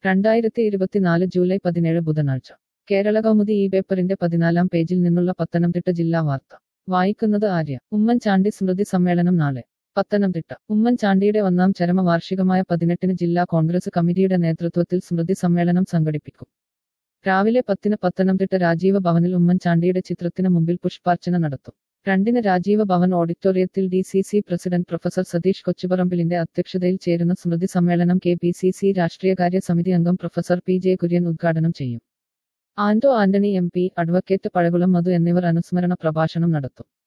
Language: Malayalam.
രണ്ടായിരത്തി ഇരുപത്തിനാല് ജൂലൈ പതിനേഴ് ബുധനാഴ്ച കേരള കൗമുദി ഈ പേപ്പറിന്റെ പതിനാലാം പേജിൽ നിന്നുള്ള പത്തനംതിട്ട ജില്ലാ വാർത്ത വായിക്കുന്നത് ആര്യ ഉമ്മൻചാണ്ടി സ്മൃതി സമ്മേളനം നാളെ പത്തനംതിട്ട ഉമ്മൻചാണ്ടിയുടെ ഒന്നാം ചരമവാർഷികമായ പതിനെട്ടിന് ജില്ലാ കോൺഗ്രസ് കമ്മിറ്റിയുടെ നേതൃത്വത്തിൽ സ്മൃതി സമ്മേളനം സംഘടിപ്പിക്കും രാവിലെ പത്തിന് പത്തനംതിട്ട രാജീവ ഭവനിൽ ഉമ്മൻചാണ്ടിയുടെ ചിത്രത്തിന് മുമ്പിൽ പുഷ്പാർച്ചന നടത്തും രണ്ടിന് രാജീവ ഭവൻ ഓഡിറ്റോറിയത്തിൽ D C C president professor Satheesh കൊച്ചുപറമ്പിലിന്റെ അധ്യക്ഷതയിൽ ചേരുന്ന സ്മൃതി സമ്മേളനം കെ പി സി സി രാഷ്ട്രീയകാര്യ സമിതി അംഗം പ്രൊഫസർ പി ജെ കുര്യൻ ഉദ്ഘാടനം ചെയ്യും Anto Antony M P advocate Pazhakulam Madhu എന്നിവർ അനുസ്മരണ പ്രഭാഷണം നടത്തും